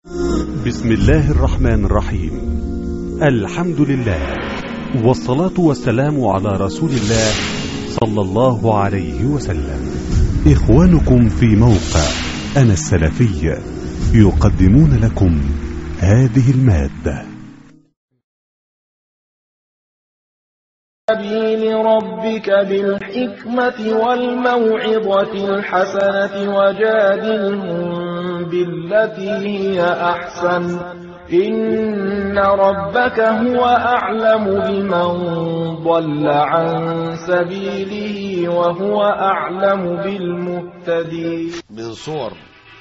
بسم الله الرحمن الرحيم الحمد لله والصلاة والسلام على رسول الله صلى الله عليه وسلم إخوانكم في موقع أنا السلفي يقدمون لكم هذه المادة سبيل ربك بالحكمة والموعظة الحسنة وجادلهم بالتي هي أحسن إن ربك هو أعلم بمن ضل عن سبيله وهو أعلم بالمهتدين من صور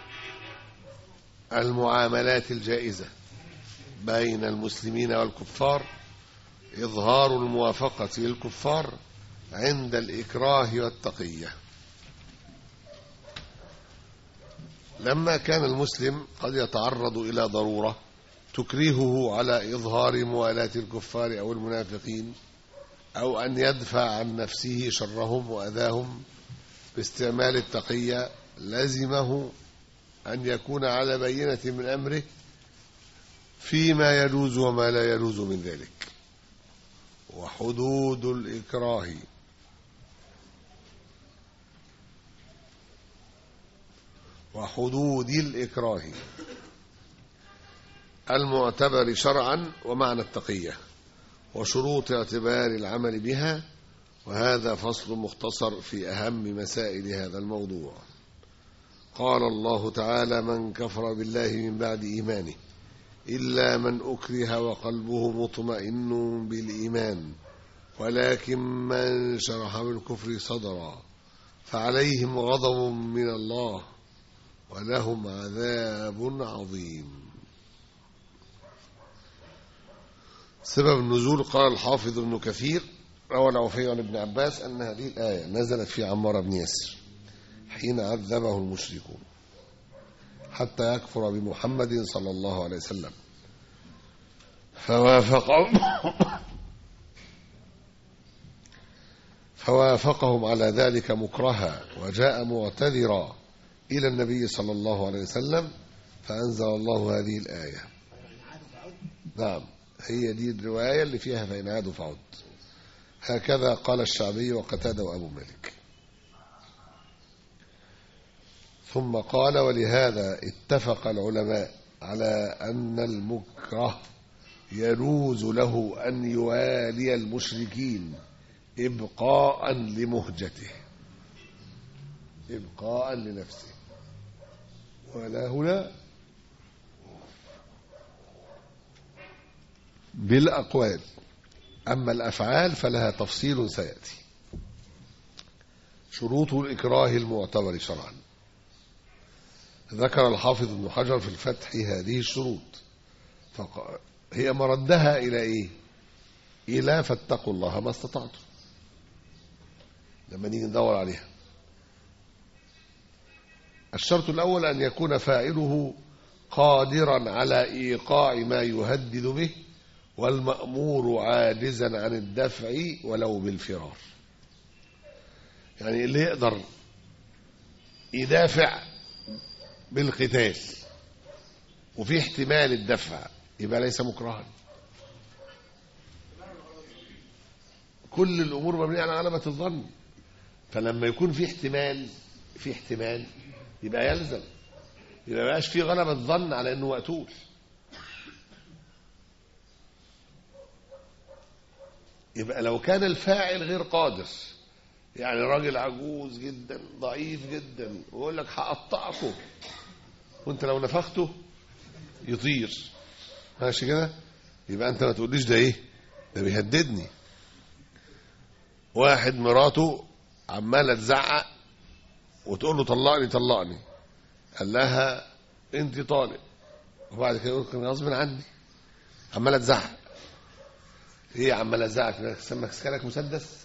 المعاملات الجائزة بين المسلمين والكفار إظهار الموافقة للكفار عند الإكراه والتقية لما كان المسلم قد يتعرض إلى ضرورة تكرهه على إظهار موالاة الكفار أو المنافقين أو أن يدفع عن نفسه شرهم وأذاهم باستعمال التقية لزمه أن يكون على بينة من أمره فيما يجوز وما لا يجوز من ذلك وحدود الإكراه وحدود الإكراه المعتبر شرعا ومعنى التقية وشروط اعتبار العمل بها وهذا فصل مختصر في أهم مسائل هذا الموضوع قال الله تعالى من كفر بالله من بعد إيمانه إلا من أكره وقلبه مطمئن بالإيمان ولكن من شرح بالكفر صدرا فعليهم غضب من الله ولهم عذاب عظيم سبب النزول قال الحافظ ابن كثير روى العوفي عن ابن عباس أن هذه الآية نزلت في عمار بن ياسر حين عذبه المشركون حتى يكفر بمحمد صلى الله عليه وسلم فوافقهم فوافقهم على ذلك مكرها وجاء معتذرا إلى النبي صلى الله عليه وسلم فأنزل الله هذه الآية نعم هي دي الرواية اللي فيها فإن عادوا فعد هكذا قال الشعبي وقتاده وأبو مالك ثم قال ولهذا اتفق العلماء على أن المكره يجوز له أن يوالي المشركين إبقاء لمهجته إبقاء لنفسه ولا هنا بالأقوال أما الأفعال فلها تفصيل سيأتي شروط الإكراه المعتبر شرعا ذكر الحافظ ابن حجر في الفتح هذه الشروط فق... هي مردها إلى إيه إلى فاتقوا الله ما استطعتم لما نيجي ندور عليها الشرط الأول أن يكون فاعله قادرا على إيقاع ما يهدد به والمأمور عاجزا عن الدفع ولو بالفرار يعني اللي يقدر يدافع بالقتال وفي احتمال الدفع يبقى ليس مكرها كل الأمور مبنية على غلبة الظن فلما يكون في احتمال في احتمال يبقى يلزم يبقى ما بقاش في غلبة ظن على انه مقتول يبقى لو كان الفاعل غير قادر يعني راجل عجوز جدا ضعيف جدا ويقول لك هقطعكم وانت لو نفخته يطير ماشي كده يبقى انت ما تقوليش ده ايه ده بيهددني واحد مراته عماله تزعق وتقول له طلقني طلقني قال لها انت طالق وبعد كده يقول كان غصب عني عماله تزعق ايه عماله تزعق ماسكه مسدس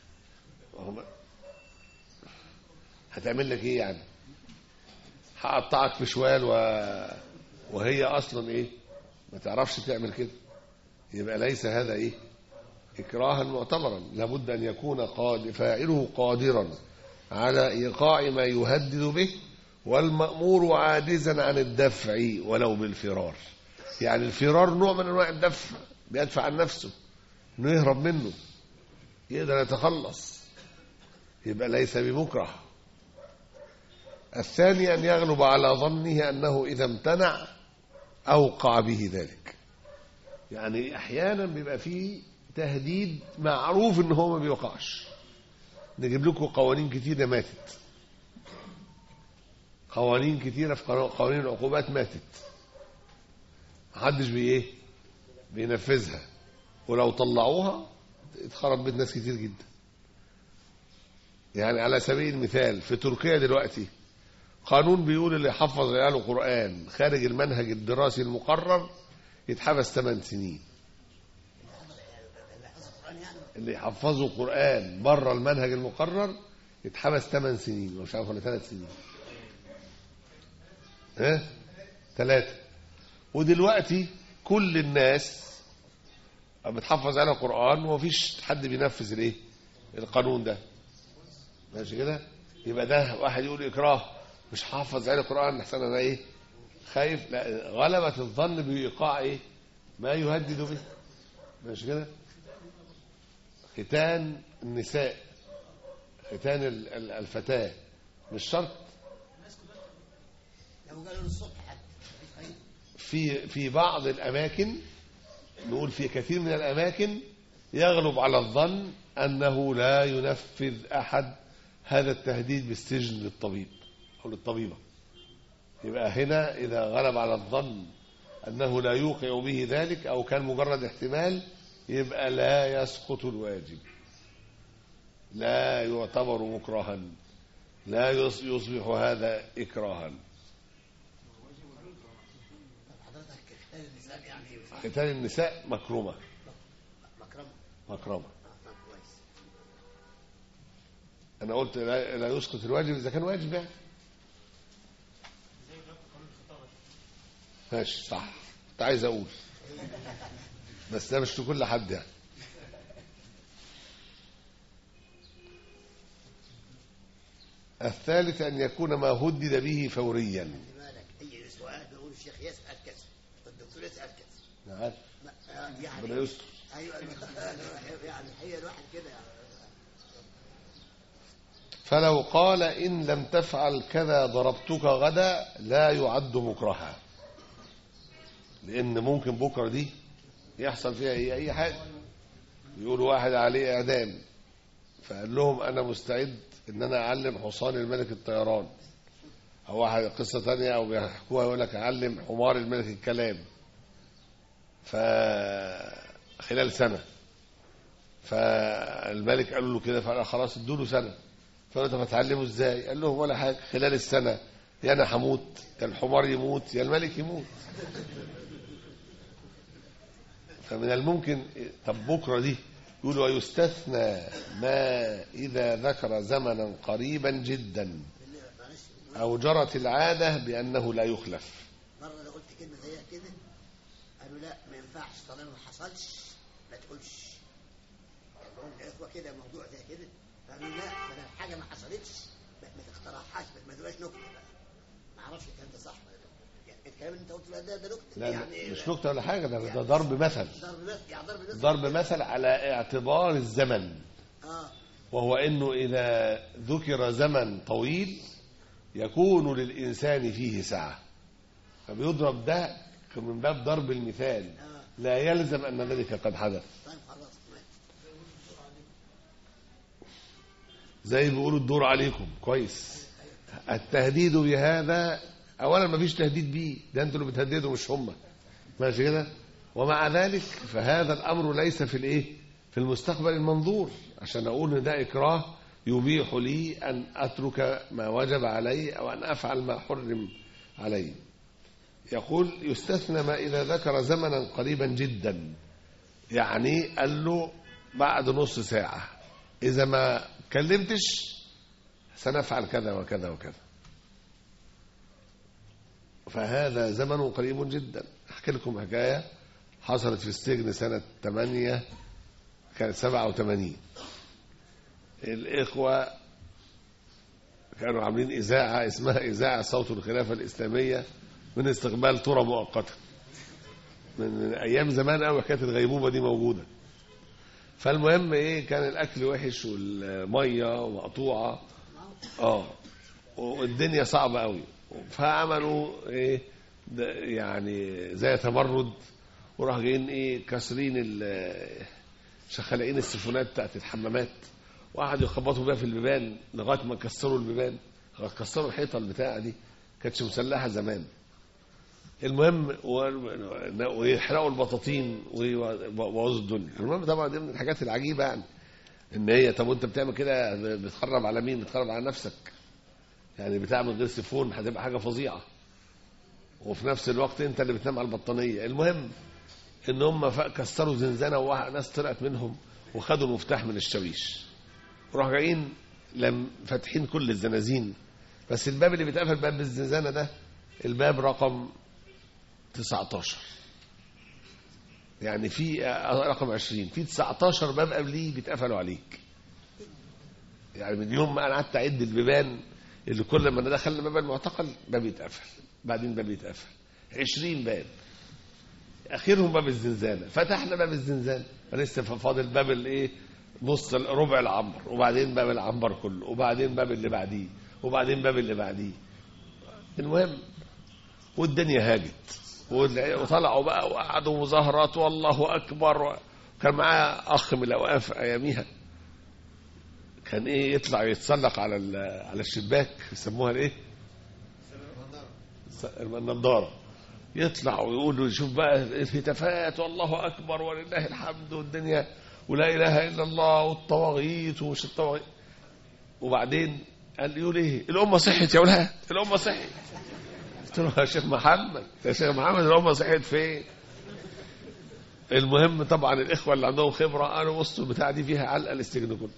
هتعمل لك ايه يعني هقطعك في شوال و... وهي اصلا ايه ما تعرفش تعمل كده يبقى ليس هذا ايه اكراها معتبرا لابد ان يكون قاد... فاعله قادرا على ايقاع ما يهدد به والمأمور عاجزا عن الدفع ولو بالفرار يعني الفرار نوع من انواع الدفع بيدفع عن نفسه انه يهرب منه يقدر يتخلص يبقى ليس بمكره الثاني أن يغلب على ظنه أنه إذا امتنع أوقع به ذلك يعني أحيانا بيبقى فيه تهديد معروف إن هو ما بيوقعش نجيب لكم قوانين كتيرة ماتت قوانين كتيرة في قانون- قوانين العقوبات ماتت محدش بي ايه بينفذها ولو طلعوها اتخرب بيت ناس كتير جدا يعني على سبيل المثال في تركيا دلوقتي قانون بيقول اللي يحفظ عياله قرآن خارج المنهج الدراسي المقرر يتحبس 8 سنين اللي يحفظوا قرآن بره المنهج المقرر يتحبس 8 سنين مش عارف ولا 3 سنين ها ثلاثة ودلوقتي كل الناس بتحفظ على قرآن ومفيش حد بينفذ الايه القانون ده ماشي كده يبقى ده واحد يقول اكراه مش حافظ على القرآن احسن انا ايه خايف لا غلبة الظن بإيقاع ايه ما يهدد به ماشي كده ختان النساء ختان ال- ال- الفتاة مش شرط لو قالوا له الصبح حتى مفيش فايدة. في في بعض الأماكن نقول في كثير من الأماكن يغلب على الظن أنه لا ينفذ أحد هذا التهديد بالسجن للطبيب أو للطبيبة يبقى هنا إذا غلب على الظن أنه لا يوقع به ذلك أو كان مجرد احتمال يبقى لا يسقط الواجب لا يعتبر مكرها لا يص- يصبح هذا إكراها طب حضرتك اختار النساء يعني ختان النساء مكرمة مكرمة مكرمة آه، طب كويس أنا قلت لا, لا يسقط الواجب إذا كان واجب يعني ماشي صح كنت عايز أقول بس ده مش لكل حد يعني الثالث أن يكون ما هدد به فوريا خلي بالك اي سؤال بيقول الشيخ يسال كذا والدكتور يسال كذا نعم ما- آه، يعني ربنا يستر ايوه يعني هي الواحد كده يعني فلو قال إن لم تفعل كذا ضربتك غدا لا يعد مكرها لأن ممكن بكرة دي يحصل فيها إيه أي حاجة يقولوا واحد عليه إعدام فقال لهم أنا مستعد إن أنا أعلم حصان الملك الطيران أو واحد قصة تانية أو بيحكوها يقول لك أعلم حمار الملك الكلام فخلال سنة فالملك قالوا له كده فقال خلاص ادوا له سنة فقالوا طب هتعلمه ازاي قال لهم ولا حاجه خلال السنه يا انا هموت يا الحمار يموت يا الملك يموت فمن الممكن طب بكره دي يقولوا ويستثنى ما اذا ذكر زمنا قريبا جدا معلش او جرت العاده بانه لا يخلف مره انا قلت كلمه زيها كده قالوا لا ما ينفعش طالما ما حصلش ما تقولش يعني بقول الاخوه كده موضوع زي كده قالوا لا ما دام حاجه ما حصلتش ما ما تخترعهاش ما تبقاش نكته بقى ما اعرفش الكلام ده صح ولا لا يعني الكلام اللي انت قلته ده ده نكته لا يعني مش نكته ولا حاجه ده, ده ضرب مثل ضرب مثل يعني ضرب مثل ضرب مثل على اعتبار الزمن اه وهو انه اذا ذكر زمن طويل يكون للانسان فيه سعه فبيضرب ده من باب ضرب المثال اه لا يلزم ان ذلك قد حدث طيب خلاص ماشي. زي بيقولوا الدور عليكم كويس التهديد بهذا اولا ما فيش تهديد بيه ده انتوا اللي بتهددوا مش هم ماشي كده ومع ذلك فهذا الامر ليس في الايه في المستقبل المنظور عشان اقول ان ده اكراه يبيح لي ان اترك ما وجب علي او ان افعل ما حرم علي يقول يستثنى ما اذا ذكر زمنا قريبا جدا يعني قال له بعد نص ساعه اذا ما كلمتش سنفعل كذا وكذا وكذا فهذا زمن قريب جدا احكي لكم حكايه حصلت في السجن سنه 8 كانت 87 الاخوه كانوا عاملين اذاعه اسمها اذاعه صوت الخلافه الاسلاميه من استقبال ترى مؤقتا من من ايام زمان قوي حكايه الغيبوبه دي موجوده فالمهم ايه كان الاكل وحش والميه مقطوعه اه والدنيا صعبه قوي فعملوا ايه ده يعني زي تمرد وراح جايين ايه كاسرين ال- شخلقين السيفونات بتاعت الحمامات وقعدوا يخبطوا بيها في البيبان لغايه ما كسروا البيبان لغايه كسروا الحيطه البتاعه دي كانتش مسلحه زمان المهم و- ويحرقوا البطاطين ويبوظوا الدنيا المهم طبعا دي من الحاجات العجيبه يعني ان هي طب وانت بتعمل كده بتخرب على مين بتخرب على نفسك يعني بتعمل غير سيفون هتبقى حاجه فظيعه وفي نفس الوقت انت اللي بتنام على البطانيه المهم ان هم ف- كسروا زنزانه وناس طلعت منهم وخدوا المفتاح من الشاويش وراحوا جايين لم فاتحين كل الزنازين بس الباب اللي بيتقفل باب الزنزانه ده الباب رقم 19 يعني في آه، رقم 20 في 19 باب قبليه بيتقفلوا عليك يعني من يوم ما انا قعدت اعد البيبان اللي كل ما دخلنا باب المعتقل باب يتقفل بعدين باب يتقفل 20 باب اخرهم باب الزنزانه فتحنا باب الزنزانه لسه فاضل باب الايه نص ربع العنبر وبعدين باب العنبر كله وبعدين باب اللي بعديه وبعدين باب اللي بعديه المهم والدنيا هاجت والع- وطلعوا بقى وقعدوا مظاهرات والله اكبر كان معاه اخ من الاوقاف اياميها كان ايه يطلع يتسلق على ال- على الشباك يسموها الايه؟ النضاره يطلع ويقول شوف بقى الهتافات والله اكبر ولله الحمد والدنيا ولا اله الا الله والطواغيت ومش الطواغيت وبعدين قال لي يقول ايه؟ الامه صحت يا ولاد الامه صحت قلت له يا شيخ محمد يا شيخ محمد الامه صحت فين؟ المهم طبعا الاخوه اللي عندهم خبره قالوا بصوا البتاعه دي فيها علقه للسجن كله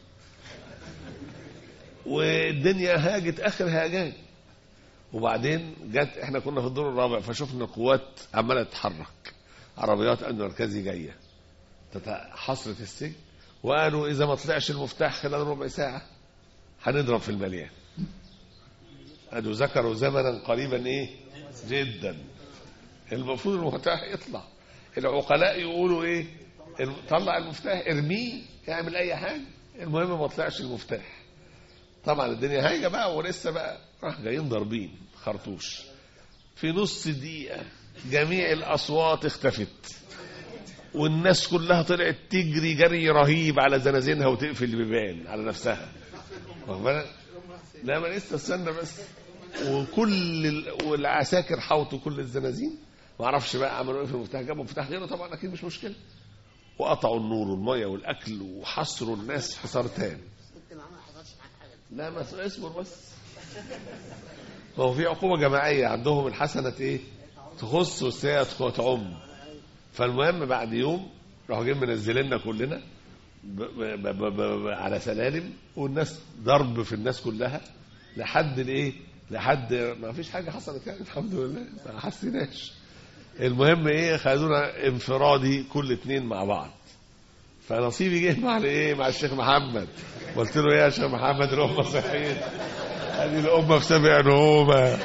والدنيا هاجت اخر هاجات وبعدين جت احنا كنا في الدور الرابع فشفنا القوات عماله تتحرك عربيات امن مركزي جايه تت- حصرت السجن وقالوا اذا ما طلعش المفتاح خلال ربع ساعه هنضرب في المليان قالوا ذكروا زمنا قريبا ايه جدا المفروض المفتاح يطلع العقلاء يقولوا ايه الم- طلع المفتاح ارميه اعمل اي حاجه المهم ما طلعش المفتاح طبعا الدنيا هايجه بقى ولسه بقى راح جايين ضاربين خرطوش في نص دقيقه جميع الاصوات اختفت والناس كلها طلعت تجري جري رهيب على زنازينها وتقفل البيبان على نفسها واخد بالك؟ لا ما لسه استنى بس وكل ال... والعساكر حوطوا كل الزنازين ما اعرفش بقى عملوا ايه في المفتاح جابوا مفتاح غيره طبعا اكيد مش مشكله وقطعوا النور والميه والاكل وحصروا الناس حصار تام انت ما ما حصلش معاك حاجه لا ما اصبر بس ما هو في عقوبة جماعية عندهم الحسنة ايه تخص والسيئة تعم فالمهم بعد يوم راحوا جايين منزليننا كلنا ب ب ب ب ب على سلالم والناس ضرب في الناس كلها لحد الايه لحد ما فيش حاجة حصلت يعني الحمد لله ما حسيناش المهم ايه خدونا انفرادي كل اتنين مع بعض فنصيبي جه مع الايه مع الشيخ محمد قلت له يا شيخ محمد الامه صحيت هذه الامه في سبع نومه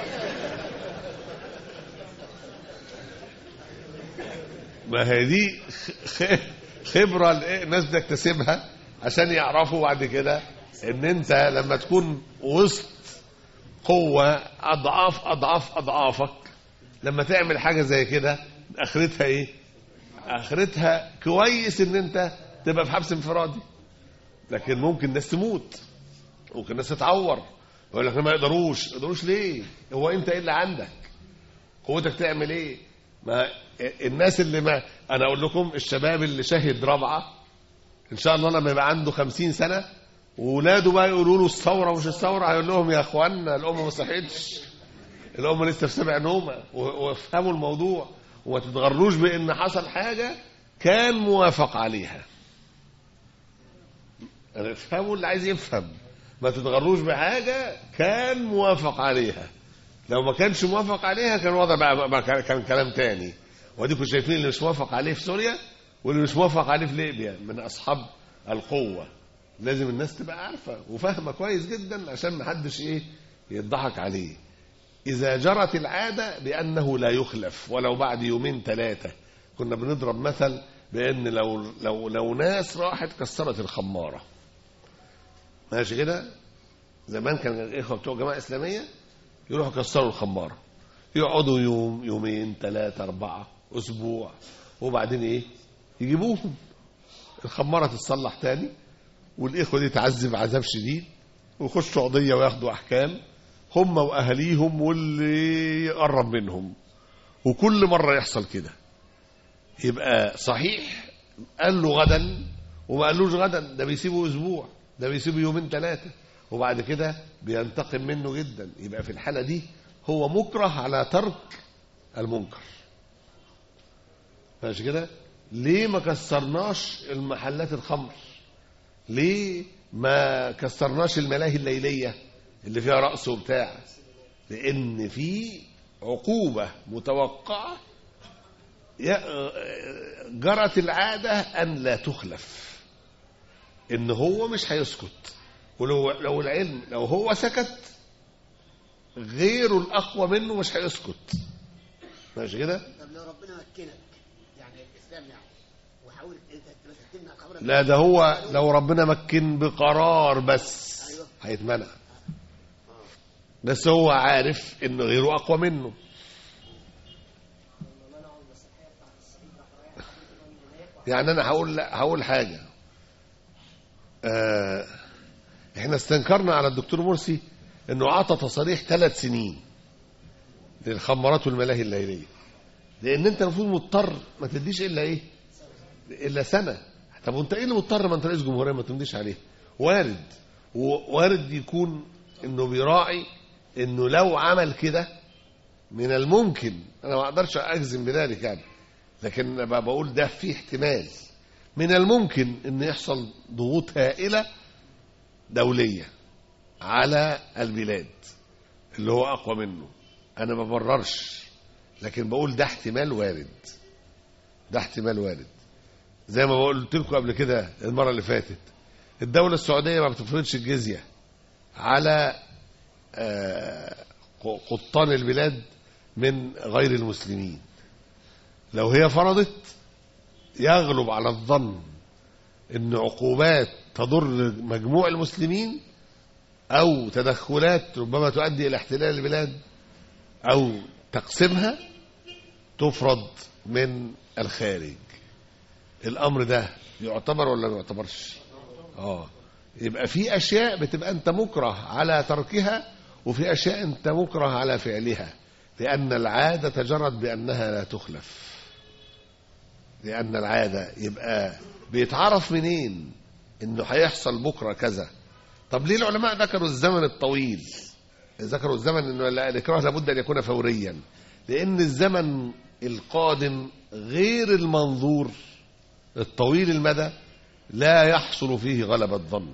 ما هي دي خ- خبره الإيه؟ الناس بتكتسبها عشان يعرفوا بعد كده ان انت لما تكون وسط قوه اضعاف اضعاف اضعافك لما تعمل حاجه زي كده اخرتها ايه اخرتها كويس ان انت تبقى في حبس انفرادي لكن ممكن الناس تموت ممكن الناس تتعور يقول لك ما يقدروش ما يقدروش ليه هو انت ايه اللي عندك قوتك تعمل ايه ما الناس اللي ما انا اقول لكم الشباب اللي شهد رابعه ان شاء الله لما يبقى عنده خمسين سنه وولاده بقى يقولوا له الثوره ومش الثوره هيقول لهم يا اخوانا الامه ما صحتش الامه لسه في سبع نومه و- وافهموا الموضوع وما تتغروش بان حصل حاجه كان موافق عليها افهموا اللي عايز يفهم ما تتغروش بحاجه كان موافق عليها لو ما كانش موافق عليها كان الوضع بقى, بقى كان- كان كلام تاني واديكم شايفين اللي مش موافق عليه في سوريا واللي مش موافق عليه في ليبيا من اصحاب القوه لازم الناس تبقى عارفة وفاهمة كويس جدا عشان ما حدش ايه يضحك عليه إذا جرت العادة بأنه لا يخلف ولو بعد يومين ثلاثة كنا بنضرب مثل بأن لو لو لو ناس راحت كسرت الخمارة ماشي كده زمان كان الإخوة بتوع جماعة إسلامية يروحوا يكسروا الخمارة يقعدوا يوم يومين ثلاثة أربعة أسبوع وبعدين إيه يجيبوهم الخمارة تتصلح تاني والإخوة دي تعذب عذاب شديد ويخشوا قضية وياخدوا أحكام هم وأهليهم واللي يقرب منهم وكل مرة يحصل كده يبقى صحيح قال له غدا وما قالوش غدا ده بيسيبه أسبوع ده بيسيبه يومين ثلاثة وبعد كده بينتقم منه جدا يبقى في الحالة دي هو مكره على ترك المنكر ماشي كده ليه ما كسرناش المحلات الخمر ليه ما كسرناش الملاهي الليلية اللي فيها رقص وبتاع لأن في عقوبة متوقعة ي- جرت العادة أن لا تخلف إن هو مش هيسكت ولو لو العلم لو هو سكت غيره الأقوى منه مش هيسكت ماشي كده طب لو ربنا مكنك يعني الاسلام يعني وحاول انت تمنع قبرك لا ده هو لو ربنا مكن بقرار بس أيوة. هيتمنع بس هو عارف ان غيره اقوى منه يعني انا هقول هقول حاجه آه احنا استنكرنا على الدكتور مرسي انه اعطى تصاريح ثلاث سنين للخمارات والملاهي الليليه لان انت المفروض مضطر ما تديش الا ايه الا سنه طب وانت ايه اللي مضطر ما انت رئيس جمهوريه ما تمضيش عليه وارد وارد يكون انه بيراعي انه لو عمل كده من الممكن انا ما اقدرش اجزم بذلك يعني لكن أنا بقول ده فيه احتمال من الممكن ان يحصل ضغوط هائله دوليه على البلاد اللي هو اقوى منه انا ما ببررش لكن بقول ده احتمال وارد ده احتمال وارد زي ما قلت لكم قبل كده المره اللي فاتت الدوله السعوديه ما بتفرضش الجزيه على آه، قطان البلاد من غير المسلمين لو هي فرضت يغلب على الظن ان عقوبات تضر مجموع المسلمين او تدخلات ربما تؤدي الى احتلال البلاد او تقسيمها تفرض من الخارج الامر ده يعتبر ولا ما يعتبرش اه يبقى في اشياء بتبقى انت مكره على تركها وفي اشياء انت مكره على فعلها لان العاده جرت بانها لا تخلف لان العاده يبقى بيتعرف منين انه هيحصل بكره كذا طب ليه العلماء ذكروا الزمن الطويل ذكروا الزمن انه لا- الاكراه لابد ان يكون فوريا لان الزمن القادم غير المنظور الطويل المدى لا يحصل فيه غلبة ظن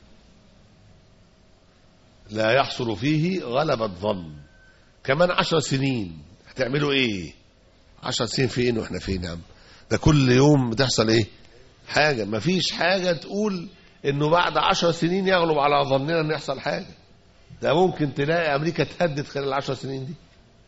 لا يحصل فيه غلبة ظن كمان عشر سنين هتعملوا ايه عشر سنين فين واحنا فين يا عم ده كل يوم بتحصل ايه حاجة مفيش حاجة تقول انه بعد عشر سنين يغلب على ظننا ان يحصل حاجة ده ممكن تلاقي امريكا تهدد خلال العشر سنين دي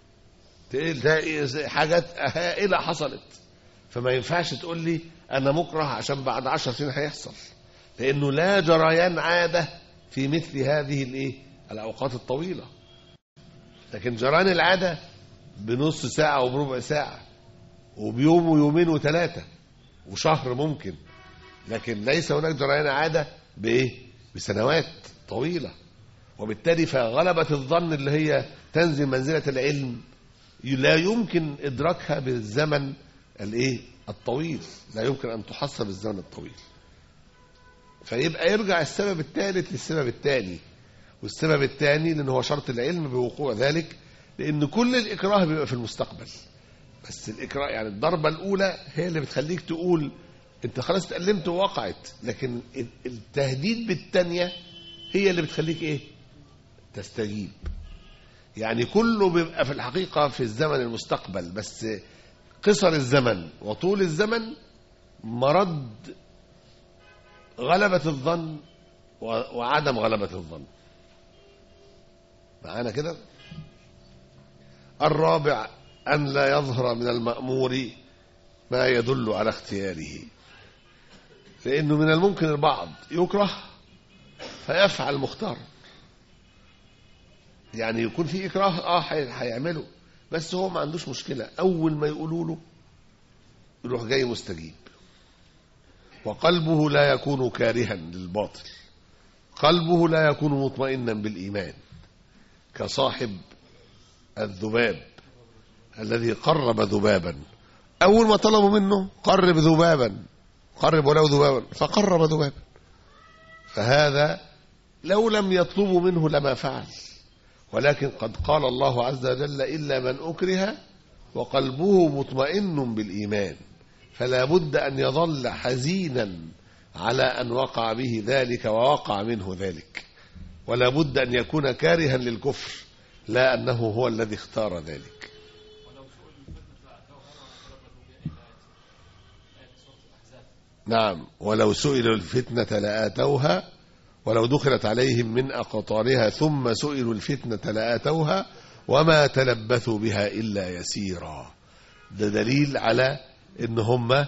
تلاقي حاجات هائلة حصلت فما ينفعش تقول لي انا مكره عشان بعد عشر سنين هيحصل لانه لا جريان عاده في مثل هذه الايه الاوقات الطويله لكن جريان العاده بنص ساعه وبربع ساعه وبيوم ويومين وثلاثه وشهر ممكن لكن ليس هناك جريان عاده بايه بسنوات طويله وبالتالي فغلبة الظن اللي هي تنزل منزلة العلم لا يمكن إدراكها بالزمن الايه الطويل لا يمكن ان تحصى بالزمن الطويل فيبقى يرجع السبب الثالث للسبب الثاني والسبب الثاني لان هو شرط العلم بوقوع ذلك لان كل الاكراه بيبقى في المستقبل بس الاكراه يعني الضربه الاولى هي اللي بتخليك تقول انت خلاص اتألمت ووقعت لكن التهديد بالثانيه هي اللي بتخليك ايه تستجيب يعني كله بيبقى في الحقيقه في الزمن المستقبل بس قصر الزمن وطول الزمن مرد غلبة الظن و- وعدم غلبة الظن معانا كده الرابع أن لا يظهر من المأمور ما يدل على اختياره لأنه من الممكن البعض يكره فيفعل مختار يعني يكون في إكراه آه هي- هيعمله بس هو ما عندوش مشكلة أول ما يقولوا له يروح جاي مستجيب وقلبه لا يكون كارها للباطل قلبه لا يكون مطمئنا بالإيمان كصاحب الذباب الذي قرب ذبابا أول ما طلبوا منه قرب ذبابا قرب ولو ذبابا فقرب ذبابا فهذا لو لم يطلبوا منه لما فعل ولكن قد قال الله عز وجل إلا من أكره وقلبه مطمئن بالإيمان فلا بد أن يظل حزينا على أن وقع به ذلك ووقع منه ذلك ولا بد أن يكون كارها للكفر لا أنه هو الذي اختار ذلك نعم ولو سئلوا الفتنة لآتوها ولو دخلت عليهم من أقطارها ثم سئلوا الفتنة لآتوها وما تلبثوا بها إلا يسيرا ده دليل على إن هم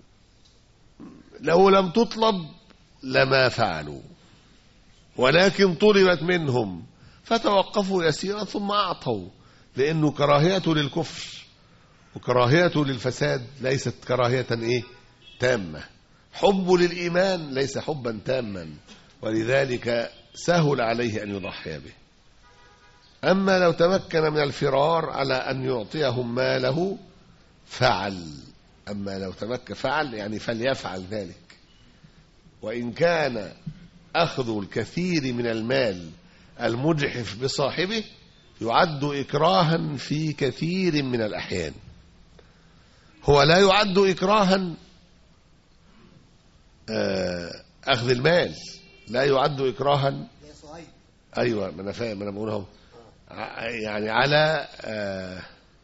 لو لم تطلب لما فعلوا ولكن طلبت منهم فتوقفوا يسيرا ثم أعطوا لأنه كراهيته للكفر وكراهيته للفساد ليست كراهية إيه تامة حبه للإيمان ليس حبا تاما ولذلك سهل عليه أن يضحي به أما لو تمكن من الفرار على أن يعطيهم ماله فعل أما لو تمكن فعل يعني فليفعل ذلك وإن كان أخذ الكثير من المال المجحف بصاحبه يعد إكراها في كثير من الأحيان هو لا يعد إكراها آه، أخذ المال لا يعد إكراها يا صهيب ايوه ما انا فاهم انا بقول اهو ع- يعني على آه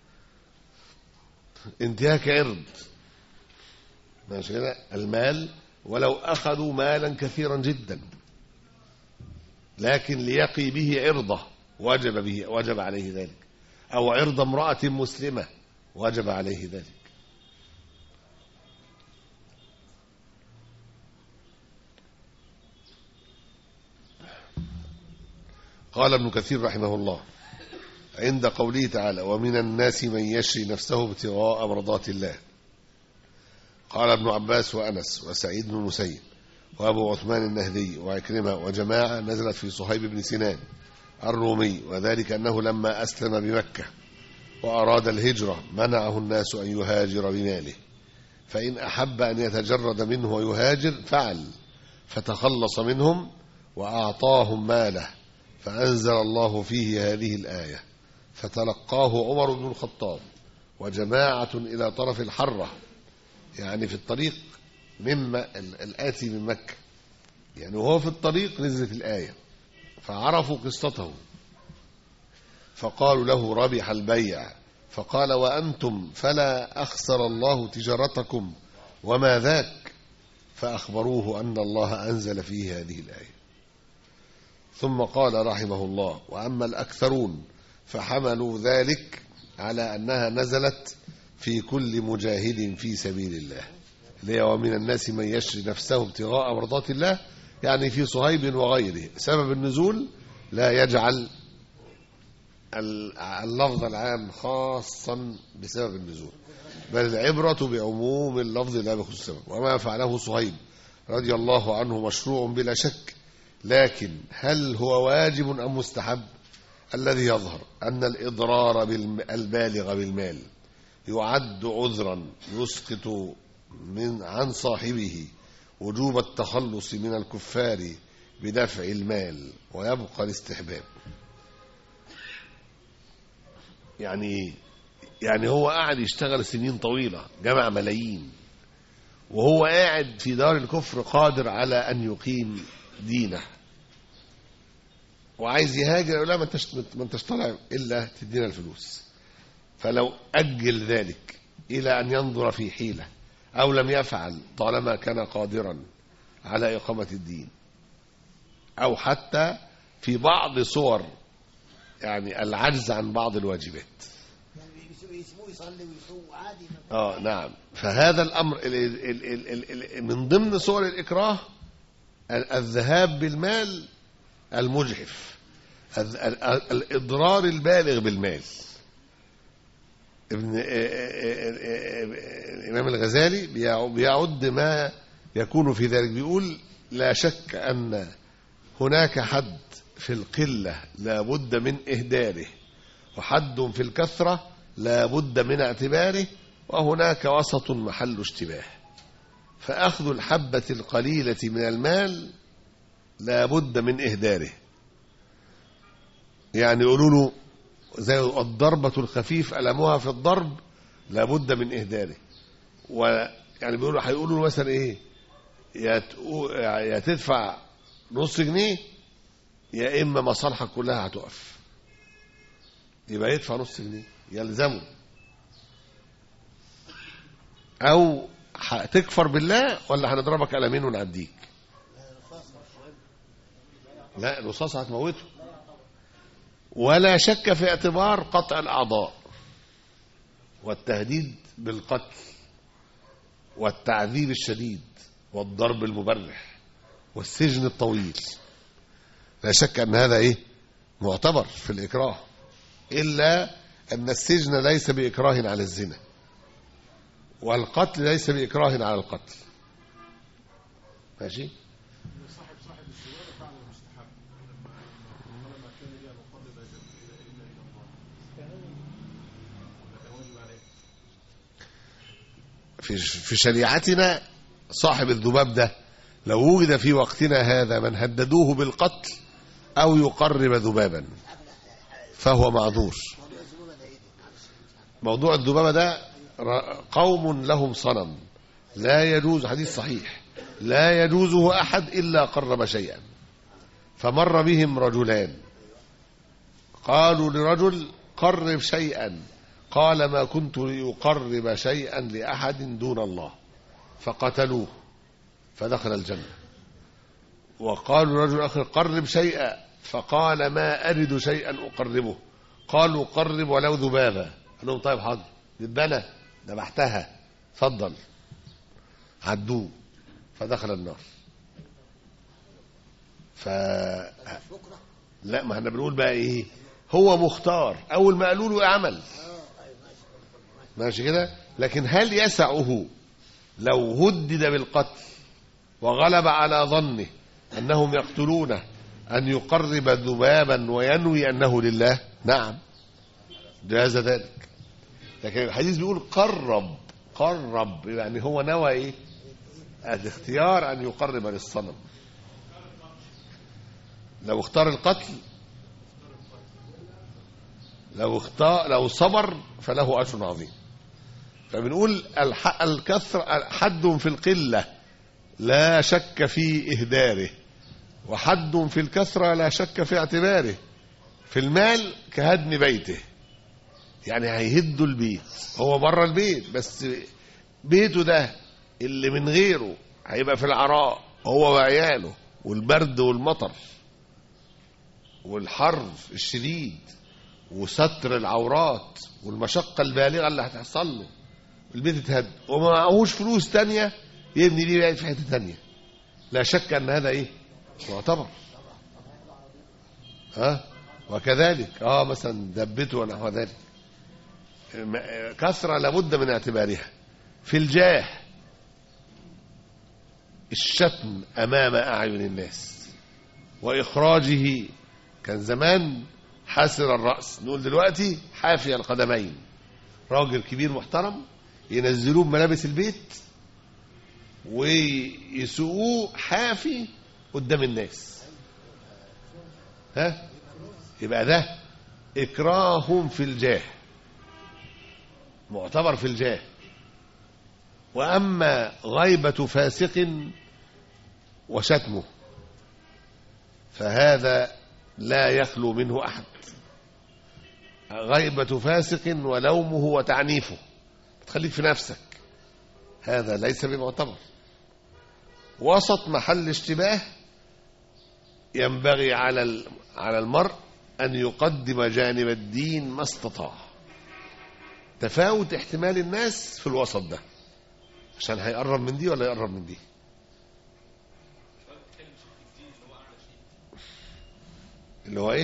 انتهاك عرض ماشي كده المال ولو اخذوا مالا كثيرا جدا لكن ليقي به عرضه وجب به وجب عليه ذلك او عرض امراه مسلمه وجب عليه ذلك قال ابن كثير رحمه الله عند قوله تعالى ومن الناس من يشري نفسه ابتغاء مرضات الله قال ابن عباس وأنس وسعيد بن المسيب وأبو عثمان النهدي وعكرمة وجماعة نزلت في صهيب بن سنان الرومي وذلك أنه لما أسلم بمكة وأراد الهجرة منعه الناس أن يهاجر بماله فإن أحب أن يتجرد منه ويهاجر فعل فتخلص منهم وأعطاهم ماله فأنزل الله فيه هذه الآية فتلقاه عمر بن الخطاب وجماعة إلى طرف الحرة يعني في الطريق مما ال- الآتي من مكة يعني وهو في الطريق نزلت الآية فعرفوا قصته فقالوا له ربح البيع فقال وأنتم فلا أخسر الله تجارتكم وما ذاك فأخبروه أن الله أنزل فيه هذه الآية ثم قال رحمه الله وأما الأكثرون فحملوا ذلك على أنها نزلت في كل مجاهد في سبيل الله اللي هي ومن الناس من يشري نفسه ابتغاء مرضات الله يعني في صهيب وغيره سبب النزول لا يجعل ال- اللفظ العام خاصا بسبب النزول بل العبرة بعموم اللفظ لا بخصوص السبب وما فعله صهيب رضي الله عنه مشروع بلا شك لكن هل هو واجب أم مستحب الذي يظهر أن الإضرار بالم- البالغ بالمال يعد عذرا يسقط من عن صاحبه وجوب التخلص من الكفار بدفع المال ويبقى الاستحباب يعني ايه يعني هو قاعد يشتغل سنين طويلة جمع ملايين وهو قاعد في دار الكفر قادر على أن يقيم دينه وعايز يهاجر يقول لا ما انتش ما انتش طالع الا تدينا الفلوس فلو اجل ذلك الى ان ينظر في حيله او لم يفعل طالما كان قادرا على اقامه الدين أو حتى في بعض صور يعني العجز عن بعض الواجبات يعني بيسيبوه- بيسيبوه يصلي ويصوم عادي اه نعم فهذا الامر ال ال ال ال ال من ضمن صور الاكراه ال- الذهاب بالمال المجحف ال- ال- ال- الاضرار البالغ بالمال ابن الامام الغزالي بيع- بيعد ما يكون في ذلك بيقول لا شك ان هناك حد في القله لا بد من اهداره وحد في الكثرة لا بد من اعتباره وهناك وسط محل اشتباه فأخذ الحبة القليلة من المال لا بد من إهداره يعني يقولوا له زي الضربة الخفيف ألمها في الضرب لا بد من إهداره ويعني بيقولوا هيقولوا له مثلا إيه يا تقو- يا تدفع نص جنيه يا إما مصالحك كلها هتقف يبقى يدفع نص جنيه يلزمه او هتكفر بالله ولا هنضربك قلمين ونعديك لا الرصاص هتموته ولا شك في اعتبار قطع الاعضاء والتهديد بالقتل والتعذيب الشديد والضرب المبرح والسجن الطويل لا شك ان هذا ايه معتبر في الاكراه إلا أن السجن ليس بإكراه على الزنا والقتل ليس بإكراه على القتل ماشي في في شريعتنا صاحب الذباب ده لو وجد في وقتنا هذا من هددوه بالقتل أو يقرب ذبابا فهو معذور موضوع الذبابة ده ر- قوم لهم صنم لا يجوز حديث صحيح لا يجوزه أحد إلا قرب شيئا فمر بهم رجلان قالوا لرجل قرب شيئا قال ما كنت لأقرب شيئا لأحد دون الله فقتلوه فدخل الجنة وقالوا رجل آخر قرب شيئا فقال ما أرد شيئا أقربه قالوا قرب ولو ذبابة قال لهم طيب حاضر دبانة ذبحتها اتفضل عدوه فدخل النار ف بكره لا ما احنا بنقول بقى ايه هو مختار اول ما قالوا له اعمل ماشي كده لكن هل يسعه لو هدد بالقتل وغلب على ظنه انهم يقتلونه ان يقرب ذبابا وينوي انه لله نعم جاز ذلك لكن الحديث بيقول قرب قرب يعني هو نوى ايه الاختيار ان يقرب للصنم لو اختار القتل لو اختار لو صبر فله اجر عظيم فبنقول الح... الكثر حد في القله لا شك في اهداره وحد في الكثره لا شك في اعتباره في المال كهدم بيته يعني هيهدوا البيت هو بره البيت بس بيته ده اللي من غيره هيبقى في العراء هو وعياله والبرد والمطر والحر الشديد وستر العورات والمشقة البالغة اللي هتحصل له البيت اتهد وما معهوش فلوس تانية يبني بيه بيت في حتة تانية لا شك أن هذا إيه معتبر ها وكذلك اه مثلا دبته ونحو ذلك م- كثرة لابد من اعتبارها في الجاه الشتم أمام أعين الناس وإخراجه كان زمان حاسر الرأس نقول دلوقتي حافي القدمين راجل كبير محترم ينزلوه بملابس البيت ويسوقوه حافي قدام الناس ها يبقى ده إكراه في الجاه معتبر في الجاه وأما غيبة فاسق وشتمه فهذا لا يخلو منه أحد غيبة فاسق ولومه وتعنيفه تخليك في نفسك هذا ليس بمعتبر وسط محل اشتباه ينبغي على ال- على المرء أن يقدم جانب الدين ما استطاع تفاوت احتمال الناس في الوسط ده عشان هيقرب من دي ولا يقرب من دي اللي هو ايه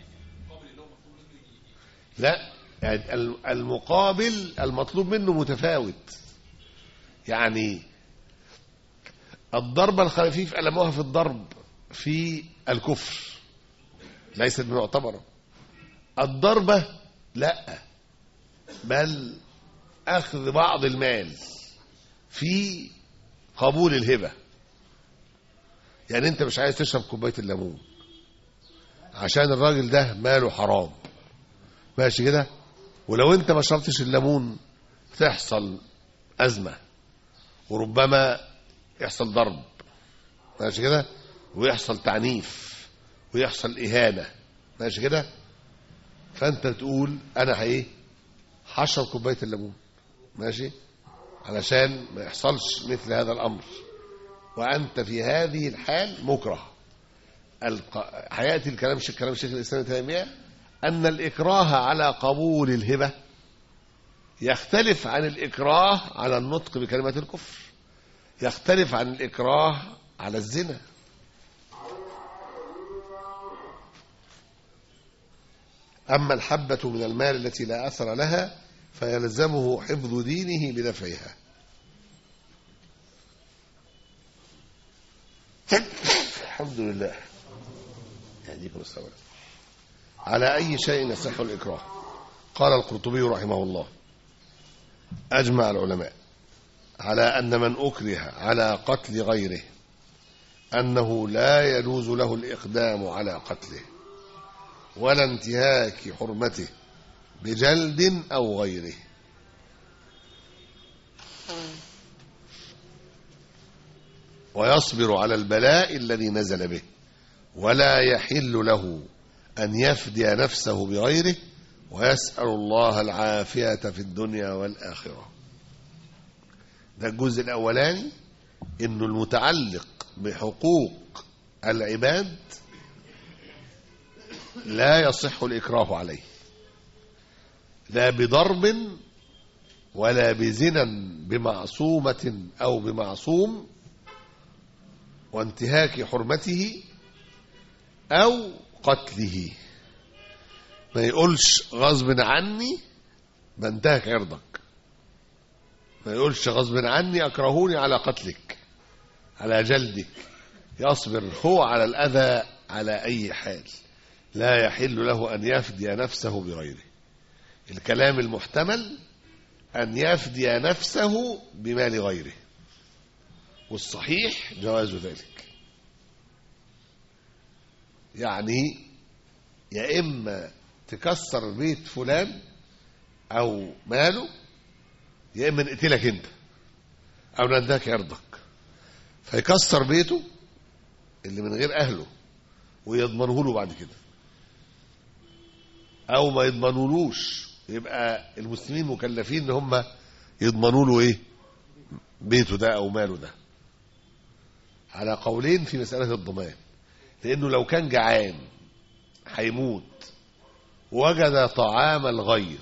لا يعني ال- المقابل المطلوب منه متفاوت يعني الضربة الخفيف ألموها في الضرب في الكفر ليست معتبرة الضربة لا بل أخذ بعض المال في قبول الهبة يعني أنت مش عايز تشرب كوباية الليمون عشان الراجل ده ماله حرام ماشي كده ولو أنت ما شربتش الليمون تحصل أزمة وربما يحصل ضرب ماشي كده ويحصل تعنيف ويحصل إهانة ماشي كده فأنت تقول أنا هإيه هشرب كوباية الليمون ماشي علشان ما يحصلش مثل هذا الأمر وأنت في هذه الحال مكره الق... هيأتي الكلام ش... كلام شيخ الإسلام ابن تيمية أن الإكراه على قبول الهبة يختلف عن الإكراه على النطق بكلمة الكفر يختلف عن الإكراه على الزنا أما الحبة من المال التي لا أثر لها فيلزمه حفظ دينه بدفعها الحمد لله يهديكم السلام على أي شيء يصح الإكراه قال القرطبي رحمه الله أجمع العلماء على أن من أكره على قتل غيره أنه لا يجوز له الإقدام على قتله ولا انتهاك حرمته بجلد أو غيره ويصبر على البلاء الذي نزل به ولا يحل له أن يفدي نفسه بغيره ويسأل الله العافية في الدنيا والآخرة ده الجزء الأولاني إنه المتعلق بحقوق العباد لا يصح الإكراه عليه لا بضرب ولا بزنا بمعصومة أو بمعصوم وانتهاك حرمته أو قتله ما يقولش غصب عني بنتهك عرضك ما يقولش غصب عني أكرهوني على قتلك على جلدك يصبر هو على الأذى على أي حال لا يحل له أن يفدي نفسه بغيره الكلام المحتمل أن يفدي نفسه بمال غيره والصحيح جواز ذلك يعني يا إما تكسر بيت فلان أو ماله يا إما نقتلك أنت أو نداك يرضك فيكسر بيته اللي من غير أهله ويضمنه له بعد كده أو ما يضمنولوش يبقى المسلمين مكلفين ان هم يضمنوا له ايه بيته ده او ماله ده على قولين في مسألة الضمان لانه لو كان جعان هيموت وجد طعام الغير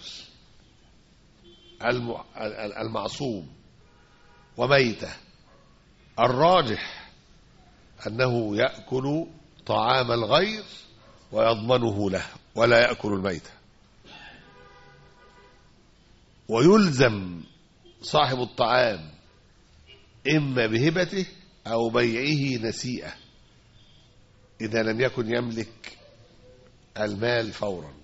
الم- ال- المعصوم وميته الراجح انه ياكل طعام الغير ويضمنه له ولا ياكل الميته ويلزم صاحب الطعام إما بهبته أو بيعه نسيئة إذا لم يكن يملك المال فورا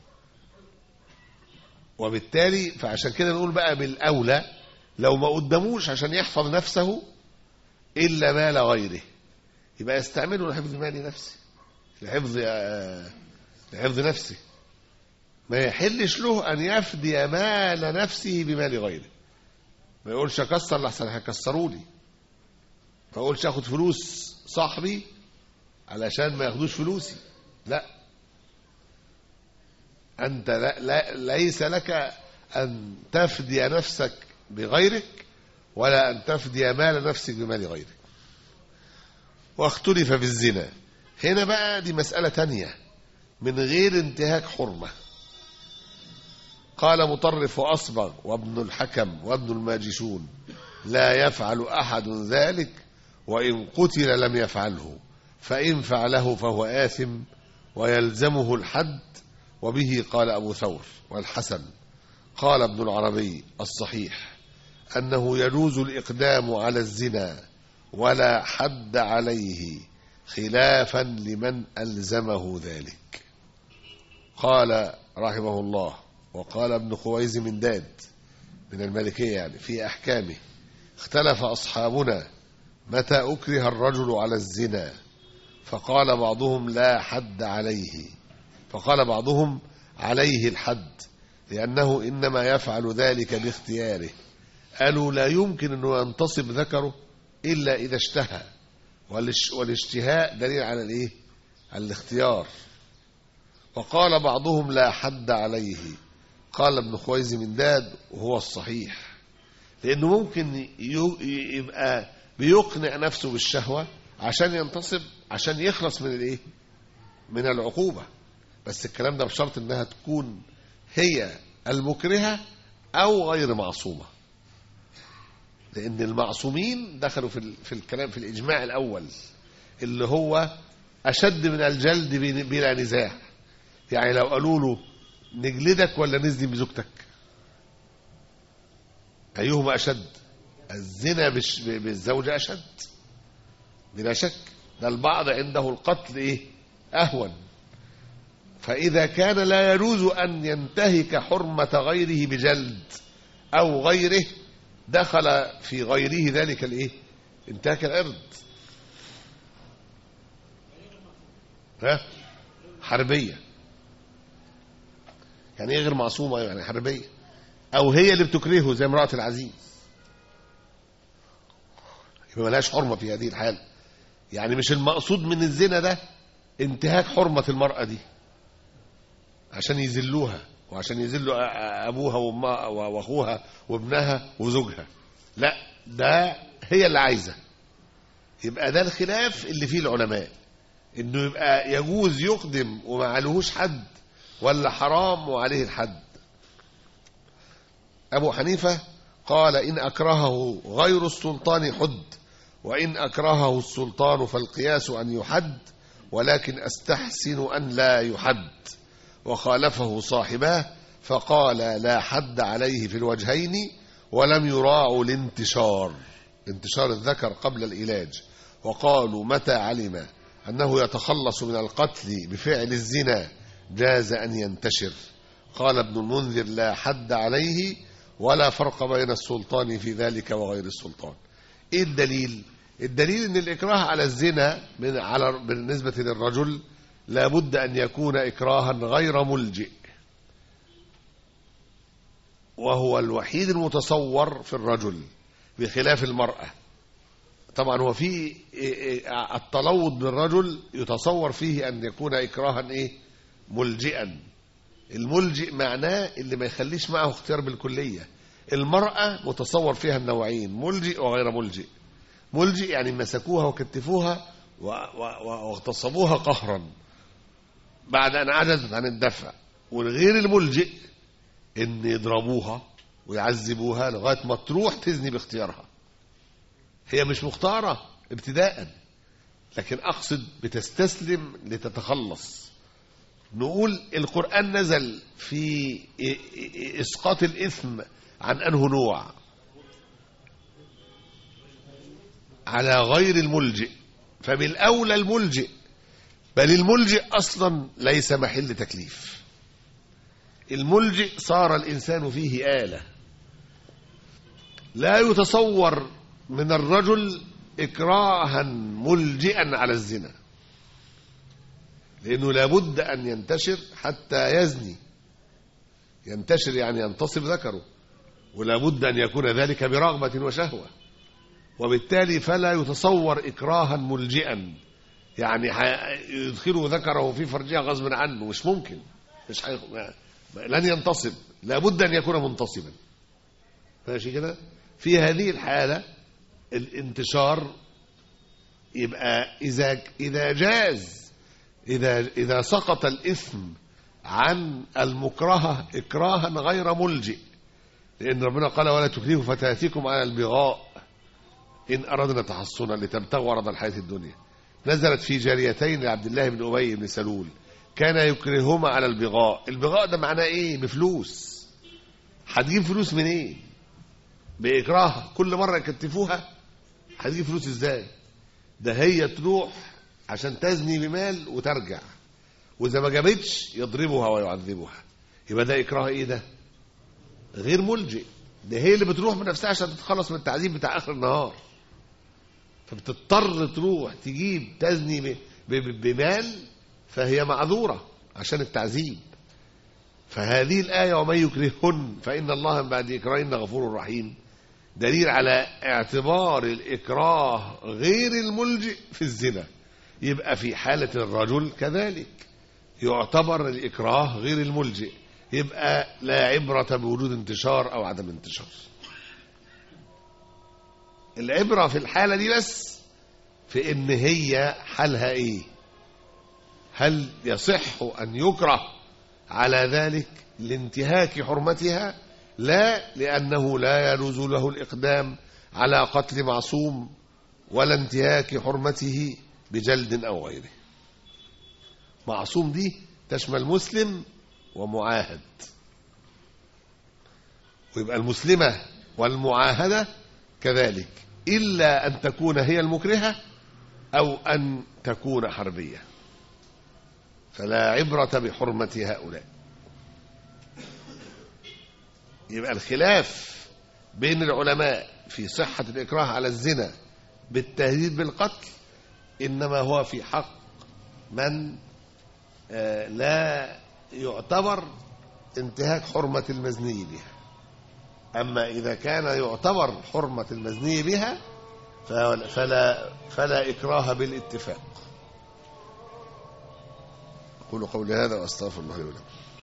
وبالتالي فعشان كده نقول بقى بالأولى لو ما قدموش عشان يحفظ نفسه إلا مال غيره يبقى يستعمله لحفظ مال نفسه لحفظ آه، لحفظ نفسه ما يحلش له أن يفدي مال نفسه بمال غيره ما يقولش أكسر لحسن هيكسروا لي ما يقولش أخد فلوس صاحبي علشان ما ياخدوش فلوسي لا أنت لا لا ليس لك أن تفدي نفسك بغيرك ولا أن تفدي مال نفسك بمال غيرك واختلف في الزنا هنا بقى دي مسألة تانية من غير انتهاك حرمة قال مطرف وأصبغ وابن الحكم وابن الماجشون لا يفعل أحد ذلك وإن قتل لم يفعله فإن فعله فهو آثم ويلزمه الحد وبه قال أبو ثور والحسن قال ابن العربي الصحيح أنه يجوز الإقدام على الزنا ولا حد عليه خلافا لمن ألزمه ذلك قال رحمه الله وقال ابن خويز من داد من الملكية يعني في أحكامه اختلف أصحابنا متى أكره الرجل على الزنا فقال بعضهم لا حد عليه فقال بعضهم عليه الحد لأنه إنما يفعل ذلك باختياره قالوا لا يمكن أنه ينتصب ذكره إلا إذا اشتهى والاش- والاشتهاء دليل على الإيه؟ على الاختيار وقال بعضهم لا حد عليه قال ابن خويز من داد وهو الصحيح لأنه ممكن ي- يبقى بيقنع نفسه بالشهوة عشان ينتصب عشان يخلص من الإيه؟ من العقوبة بس الكلام ده بشرط إنها تكون هي المكرهة أو غير معصومة لأن المعصومين دخلوا في ال- في الكلام في الإجماع الأول اللي هو أشد من الجلد بن- بلا نزاع يعني لو قالوا له نجلدك ولا نزني بزوجتك أيهما أشد الزنا بالش- بالزوجة أشد بلا شك ده البعض عنده القتل إيه أهون فإذا كان لا يجوز أن ينتهك حرمة غيره بجلد أو غيره دخل في غيره ذلك الإيه انتهاك العرض ها حربية يعني ايه غير معصومة يعني حربية أو هي اللي بتكرهه زي امرأة العزيز يبقى ملهاش حرمة في هذه الحالة يعني مش المقصود من الزنا ده انتهاك حرمة المرأة دي عشان يذلوها وعشان يذلوا أ- أ- أبوها وأمها وأخوها وابنها وزوجها لا ده هي اللي عايزة يبقى ده الخلاف اللي فيه العلماء انه يبقى يجوز يقدم وما عليهوش حد ولا حرام وعليه الحد أبو حنيفة قال إن أكرهه غير السلطان حد وإن أكرهه السلطان فالقياس أن يحد ولكن أستحسن أن لا يحد وخالفه صاحباه فقال لا حد عليه في الوجهين ولم يراعوا الانتشار انتشار الذكر قبل العلاج وقالوا متى علم أنه يتخلص من القتل بفعل الزنا جاز أن ينتشر قال ابن المنذر لا حد عليه ولا فرق بين السلطان في ذلك وغير السلطان ايه الدليل الدليل ان الاكراه على الزنا من على بالنسبه للرجل لابد ان يكون اكراها غير ملجئ وهو الوحيد المتصور في الرجل بخلاف المراه طبعا هو في التلوط بالرجل يتصور فيه ان يكون اكراها ايه ملجئا الملجئ معناه اللي ما يخليش معه اختيار بالكليه المراه متصور فيها النوعين ملجئ وغير ملجئ ملجئ يعني مسكوها وكتفوها و- و- و- واغتصبوها قهرا بعد ان عجزت عن الدفع والغير الملجئ ان يضربوها ويعذبوها لغايه ما تروح تزني باختيارها هي مش مختاره ابتداء لكن اقصد بتستسلم لتتخلص نقول القرآن نزل في إ- إ- إسقاط الإثم عن أنه نوع على غير الملجئ فبالأولى الملجئ بل الملجئ أصلا ليس محل تكليف الملجئ صار الإنسان فيه آلة لا يتصور من الرجل إكراها ملجئا على الزنا لأنه لابد أن ينتشر حتى يزني ينتشر يعني ينتصب ذكره ولابد أن يكون ذلك برغبة وشهوة وبالتالي فلا يتصور إكراها ملجئا يعني ح- يدخله ذكره في فرجها غصبا عنه مش ممكن مش حي... ما- ما- لن ينتصب لابد أن يكون منتصبا ماشي كده في هذه الحالة الانتشار يبقى إذا إذا جاز إذا إذا سقط الإثم عن المكرهة إكراها غير ملجئ لأن ربنا قال ولا تكرهوا فتياتكم على البغاء إن أردنا تحصنا لتبتغوا عرض الحياة الدنيا نزلت في جاريتين لعبد الله بن أبي بن سلول كان يكرههما على البغاء البغاء ده معناه إيه بفلوس هتجيب فلوس منين إيه؟ بإكراه كل مرة يكتفوها هتجيب فلوس إزاي ده هي تروح عشان تزني بمال وترجع وإذا ما جابتش يضربها ويعذبها يبقى ده إكراه إيه ده غير ملجئ ده هي اللي بتروح بنفسها عشان تتخلص من التعذيب بتاع آخر النهار فبتضطر تروح تجيب تزني ب- ب- بمال فهي معذورة عشان التعذيب فهذه الآية ومن يكرههن فإن الله من بعد إكراههن غفور رحيم دليل على اعتبار الإكراه غير الملجئ في الزنا يبقى في حالة الرجل كذلك يعتبر الإكراه غير الملجئ يبقى لا عبرة بوجود انتشار أو عدم انتشار العبرة في الحالة دي بس في إن هي حالها إيه هل يصح أن يكره على ذلك لانتهاك حرمتها لا لأنه لا يجوز له الإقدام على قتل معصوم ولا انتهاك حرمته بجلد أو غيره معصوم دي تشمل مسلم ومعاهد ويبقى المسلمة والمعاهدة كذلك إلا أن تكون هي المكرهة أو أن تكون حربية فلا عبرة بحرمة هؤلاء يبقى الخلاف بين العلماء في صحة الإكراه على الزنا بالتهديد بالقتل إنما هو في حق من آه، لا يعتبر انتهاك حرمة المزني بها أما إذا كان يعتبر حرمة المزني بها فلا, فلا إكراه بالاتفاق أقول قولي هذا وأستغفر الله لي ولكم